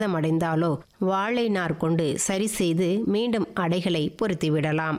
அடைந்தாலோ வாழை நார் கொண்டு சரி செய்து மீண்டும் அடைகளை பொருத்திவிடலாம்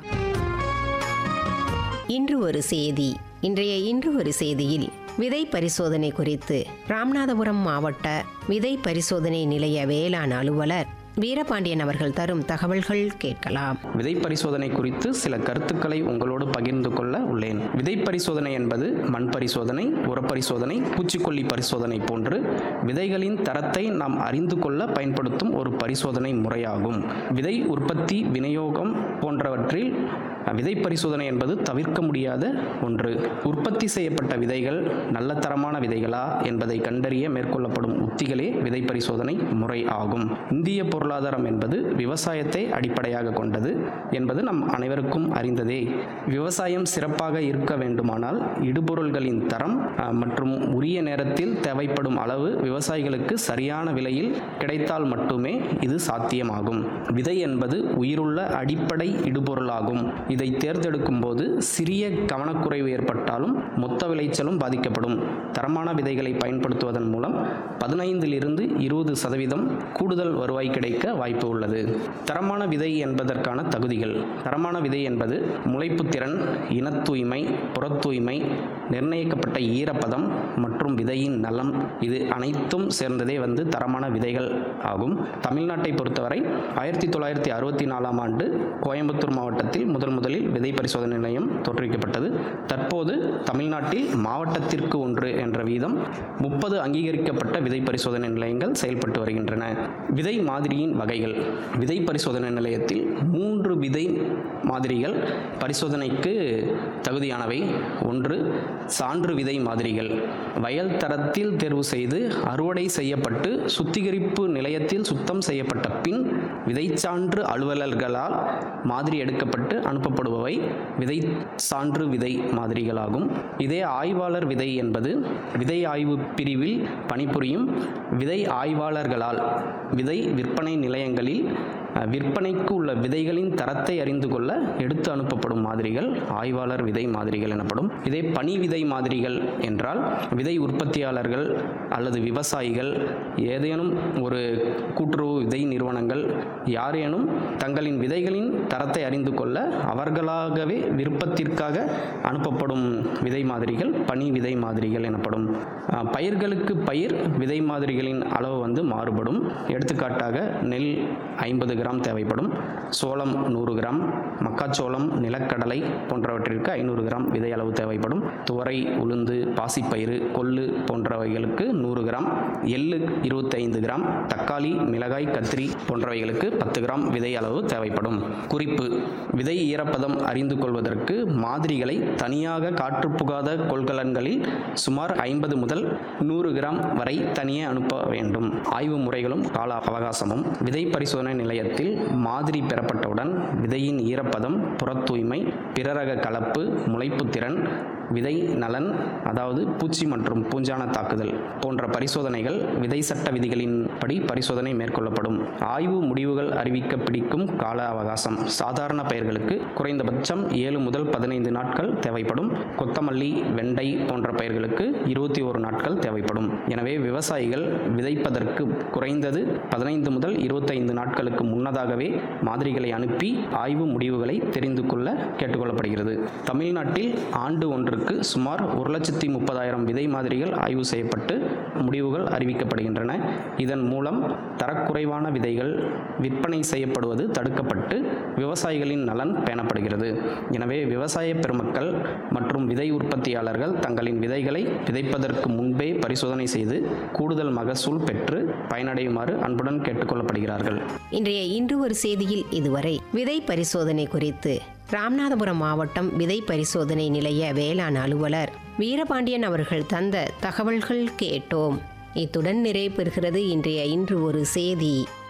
இன்று ஒரு செய்தி இன்றைய இன்று ஒரு செய்தியில் விதை பரிசோதனை குறித்து ராமநாதபுரம் மாவட்ட விதை பரிசோதனை நிலைய வேளாண் அலுவலர் வீரபாண்டியன் அவர்கள் தரும் தகவல்கள் கேட்கலாம் விதை பரிசோதனை குறித்து சில கருத்துக்களை உங்களோடு பகிர்ந்து கொள்ள உள்ளேன் விதை பரிசோதனை என்பது மண் பரிசோதனை உரப்பரிசோதனை பூச்சிக்கொல்லி பரிசோதனை போன்று விதைகளின் தரத்தை நாம் அறிந்து கொள்ள பயன்படுத்தும் ஒரு பரிசோதனை முறையாகும் விதை உற்பத்தி விநியோகம் போன்றவற்றில் விதை பரிசோதனை என்பது தவிர்க்க முடியாத ஒன்று உற்பத்தி செய்யப்பட்ட விதைகள் நல்ல தரமான விதைகளா என்பதை கண்டறிய மேற்கொள்ளப்படும் உத்திகளே விதை பரிசோதனை முறை ஆகும் இந்திய பொருளாதாரம் என்பது விவசாயத்தை அடிப்படையாக கொண்டது என்பது நம் அனைவருக்கும் அறிந்ததே விவசாயம் சிறப்பாக இருக்க வேண்டுமானால் இடுபொருள்களின் தரம் அஹ், மற்றும் உரிய நேரத்தில் தேவைப்படும் அளவு விவசாயிகளுக்கு சரியான விலையில் கிடைத்தால் மட்டுமே இது சாத்தியமாகும் விதை என்பது உயிருள்ள அடிப்படை இடுபொருளாகும் இதை தேர்ந்தெடுக்கும் போது சிறிய கவனக்குறைவு ஏற்பட்டாலும் மொத்த விளைச்சலும் பாதிக்கப்படும் தரமான விதைகளை பயன்படுத்துவதன் மூலம் பதினைந்திலிருந்து இருபது சதவீதம் கூடுதல் வருவாய் கிடைக்க வாய்ப்பு உள்ளது தரமான விதை என்பதற்கான தகுதிகள் தரமான விதை என்பது முளைப்பு திறன் இனத் தூய்மை புறத் தூய்மை நிர்ணயிக்கப்பட்ட ஈரப்பதம் மற்றும் விதையின் நலம் இது அனைத்தும் சேர்ந்ததே வந்து தரமான விதைகள் ஆகும் தமிழ்நாட்டை பொறுத்தவரை ஆயிரத்தி தொள்ளாயிரத்தி அறுபத்தி நாலாம் ஆண்டு கோயம்புத்தூர் மாவட்டத்தில் முதல் முதலில் விதை பரிசோதனை நிலையம் தோற்றுவிக்கப்பட்டது தற்போது தமிழ்நாட்டில் மாவட்டத்திற்கு ஒன்று என்ற வீதம் முப்பது அங்கீகரிக்கப்பட்ட விதை பரிசோதனை நிலையங்கள் செயல்பட்டு வருகின்றன விதை மாதிரியின் வகைகள் விதை பரிசோதனை நிலையத்தில் மூன்று விதை மாதிரிகள் பரிசோதனைக்கு தகுதியானவை ஒன்று சான்று விதை மாதிரிகள் வயல் தரத்தில் தேர்வு செய்து அறுவடை செய்யப்பட்டு சுத்திகரிப்பு நிலையத்தில் சுத்தம் செய்யப்பட்ட பின் விதைச்சான்று அலுவலர்களால் மாதிரி எடுக்கப்பட்டு அனுப்பப்படுபவை விதை சான்று விதை மாதிரிகளாகும் இதே ஆய்வாளர் விதை என்பது விதை ஆய்வு பிரிவில் பணிபுரியும் விதை ஆய்வாளர்களால் விதை விற்பனை நிலையங்களில் அஹ், விற்பனைக்கு உள்ள விதைகளின் தரத்தை அறிந்து கொள்ள எடுத்து அனுப்பப்படும் மாதிரிகள் ஆய்வாளர் விதை மாதிரிகள் எனப்படும் இதே பனி விதை மாதிரிகள் என்றால் விதை உற்பத்தியாளர்கள் அல்லது விவசாயிகள் ஏதேனும் ஒரு கூட்டுறவு விதை நிறுவனங்கள் யாரேனும் தங்களின் விதைகளின் தரத்தை அறிந்து கொள்ள அவர்களாகவே விருப்பத்திற்காக அனுப்பப்படும் விதை மாதிரிகள் பனி விதை மாதிரிகள் எனப்படும் அஹ், பயிர்களுக்கு பயிர் விதை மாதிரிகளின் அளவு வந்து மாறுபடும் எடுத்துக்காட்டாக நெல் ஐம்பது கிராம் தேவைப்படும் சோளம் நூறு கிராம் மக்காச்சோளம் நிலக்கடலை போன்றவற்றிற்கு ஐநூறு கிராம் விதை அளவு தேவைப்படும் துவரை உளுந்து பாசிப்பயிறு கொள்ளு போன்றவைகளுக்கு நூறு கிராம் எள்ளு இருபத்தைந்து கிராம் தக்காளி மிளகாய் கத்திரி போன்றவைகளுக்கு பத்து கிராம் விதை அளவு தேவைப்படும் குறிப்பு விதை ஈரப்பதம் அறிந்து கொள்வதற்கு மாதிரிகளை தனியாக காற்று புகாத கொள்கலன்களில் சுமார் ஐம்பது முதல் நூறு கிராம் வரை தனியே அனுப்ப வேண்டும் ஆய்வு முறைகளும் கால அவகாசமும் விதை பரிசோதனை நிலையத்தில் மாதிரி பெறப்பட்டவுடன் விதையின் ஈரப்பதம் புறத் தூய்மை பிறரக கலப்பு முளைப்பு திறன் விதை நலன் அதாவது பூச்சி மற்றும் பூஞ்சான தாக்குதல் போன்ற பரிசோதனைகள் விதை சட்ட விதிகளின்படி பரிசோதனை மேற்கொள்ளப்படும் ஆய்வு முடிவுகள் அறிவிக்க பிடிக்கும் கால அவகாசம் சாதாரண பயிர்களுக்கு குறைந்தபட்சம் ஏழு முதல் பதினைந்து நாட்கள் தேவைப்படும் கொத்தமல்லி வெண்டை போன்ற பயிர்களுக்கு இருபத்தி ஒரு நாட்கள் தேவைப்படும் எனவே விவசாயிகள் விதைப்பதற்கு குறைந்தது பதினைந்து முதல் இருபத்தைந்து நாட்களுக்கு முன்னதாகவே மாதிரிகளை அனுப்பி ஆய்வு முடிவுகளை தெரிந்து கொள்ள கேட்டுக்கொள்ளப்படுகிறது தமிழ்நாட்டில் ஆண்டு ஒன்றுக்கு சுமார் ஒரு லட்சத்தி முப்பதாயிரம் விதை மாதிரிகள் ஆய்வு செய்யப்பட்டு முடிவுகள் அறிவிக்கப்படுகின்றன இதன் மூலம் தரக்குறைவான விதைகள் விற்பனை செய்யப்படுவது தடுக்கப்பட்டு விவசாயிகளின் நலன் பேணப்படுகிறது எனவே விவசாய பெருமக்கள் மற்றும் விதை உற்பத்தியாளர்கள் தங்களின் விதைகளை விதைப்பதற்கு முன்பே பரிசோதனை செய்து கூடுதல் மகசூல் பெற்று பயனடையுமாறு அன்புடன் கேட்டுக்கொள்ளப்படுகிறார்கள் இன்றைய இன்று ஒரு செய்தியில் இதுவரை விதை பரிசோதனை குறித்து ராமநாதபுரம் மாவட்டம் விதை பரிசோதனை நிலைய வேளாண் அலுவலர் வீரபாண்டியன் அவர்கள் தந்த தகவல்கள் கேட்டோம் இத்துடன் நிறைவு பெறுகிறது இன்றைய இன்று ஒரு செய்தி